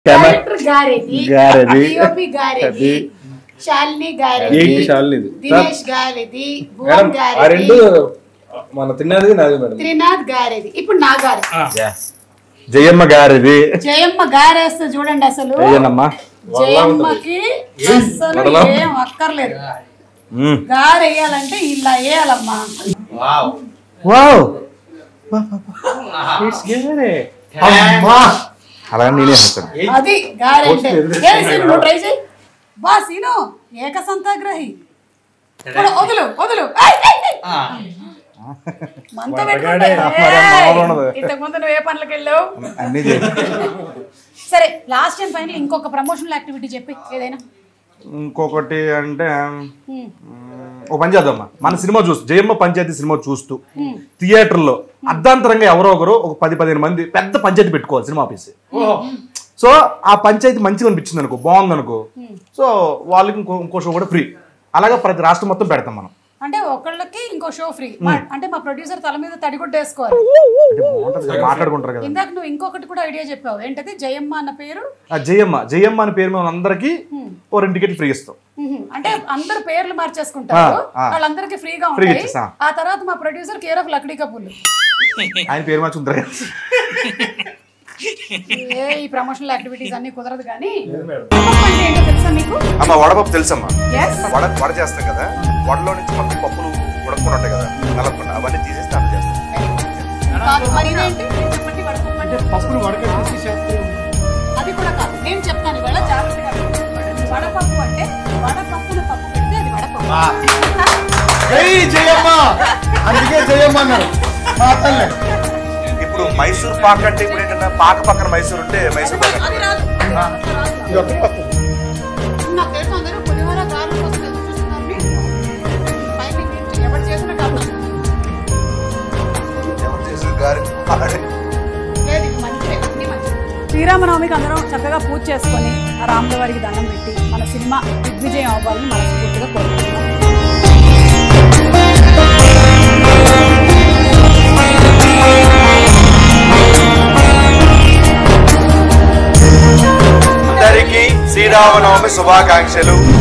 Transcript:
Director గారేది గారేది. DOP గారేది అది. శాలిని గారేది ఏంటి శాలినిది? దినేష్ గారేది భువన్ మేడం ఆ రెండు గారేది మన తిన్నది నాది మేడం త్రినాథ్ గారేది ఇప్పుడు నా గారు జయమ్మ గారిది జయమ్మ గారేస్తే చూడండి అసలు జయనమ్మా జయమ్మకి అసలు వడలా. ఏం అక్కర్లేదు మ్మ్. గారు వేయాలంటే ఇలా వేయాలమ్మా వావ్ అమ్మా అలా నేనే చెప్తాను అది గారంటే ఓకే, ఎదురు ఏ సీను, నువ్వు ట్రై చేయి బా సీను ఏక సంతాగ్రహి ఇప్పుడు వదులు వదులు ఏయ్, ఏయ్, ఏయ్. మంట వంటగాడే. మరి మామూలు ఉండదు. ఇంతకు ముందు నువ్వు ఏ పనులకు వెళ్ళావు అన్ని చేయి. సరే లాస్ట్ అండ్ ఫైనల్ ఇంకొక ప్రమోషనల్ యాక్టివిటీ చెప్పి ఏదైనా ఇంకొకటి అంటే హ్మ్. మ్మ్, ఓ పని చేద్దామా మన సినిమా చూస్తూ జయమ్మ పంచాయతీ సినిమా చూస్తూ థియేటర్లో అర్ధాంతరంగా ఎవరో ఒకరు ఒక పది పదిహేను మంది పెద్ద పంచాయతీ పెట్టుకోవాలి సినిమా ఆఫీస్ సో ఆ పంచాయతీ మంచిగా అనిపించింది అనుకో బాగుంది అనుకో సో వాళ్ళకి ఇంకో ఇంకో షో కూడా ఫ్రీ అలాగే ప్రతి రాష్ట్రం మొత్తం పెడతాం మనం అంటే ఒకళ్ళకి ఇంకో షో ఫ్రీ అంటే మా ప్రొడ్యూసర్ తల మీద తడిగుడ్డ వేసుకోవాలి అంటే బాగుంటది కదా, మాట్లాడుకుంటారు కదా ఇందాక నువ్వు ఇంకొకటి కూడా ఐడియా చెప్పావు ఏంటది జయమ్మ అన్న పేరు ఆ జయమ్మ జయమ్మ అనే పేరు మీద అందరికి ఓ రెండు టికెట్లు ఫ్రీ ఇస్తాం మ్మ్. అంటే అందరు పేర్లు మార్చేసుకుంటారు ఆ, ఆ. వాళ్ళందరికీ ఫ్రీగా Free ఉంటాయి ఇచ్చేసా. ఆ తర్వాత మా ప్రొడ్యూసర్ కేర్ ఆఫ్ లక్డీ కపూర్లు ఆయన పేరు మార్చుకుంటారు ఏ ఈ ప్రమోషనల్ యాక్టివిటీస్ అన్ని కుదరదు కానీ పప్పు అంటే ఏంటో తెలుసా మీకు అమ్మ వడపప్పు తెలుసమ్మా Yes. వడ వడ చేస్తాం కదా వడలో నుంచి మొత్తం పప్పులు ఉడకుండా ఉంటాయి కదా నలపకుండా అవన్నీ తీసేసి దాంట్లో చేస్తాం కాదు, మరి ఇదేంటి చెప్పండి వడపప్పు అంటే పప్పును వడకట్టేసి చేస్తాం అది కూడా కాదు నేను చెప్తాను ఇవాళ జాగ్రత్తగా వినండి. వడపప్పు అంటే వడపప్పున పప్పు పెడితే అది వడపప్పు జై జయమ్మ అందుకే జయమ్మ అన్నారు మా తల్లే ఇప్పుడు మైసూర్ పాక్ అంటే ఇప్పుడు ఏంటంటే పాక పక్కన మైసూర్ ఉంటే మైసూర్ పాక్ అది రాదు ఇది ఒక పప్పు నాకు తెలుసు అందరూ పులిహోర గారెల కోసం ఎదురు చూస్తున్నారు మీరు. పైన ఇంకేంటి? ఎవరు చేసినా కాదు ఎవరు చేసిన గారి లేదు ఇది మంచిదే అన్ని మంచిదే శ్రీరామనవమికి అందరం చక్కగా పూజ చేసుకొని ఆ రాముల వారికి దండం పెట్టి మన సినిమా దిగ్విజయం అవ్వాలని మనస్ఫూర్తిగా కోరుకుంటున్నాం అందరికీ శ్రీరామనవమి శుభాకాంక్షలు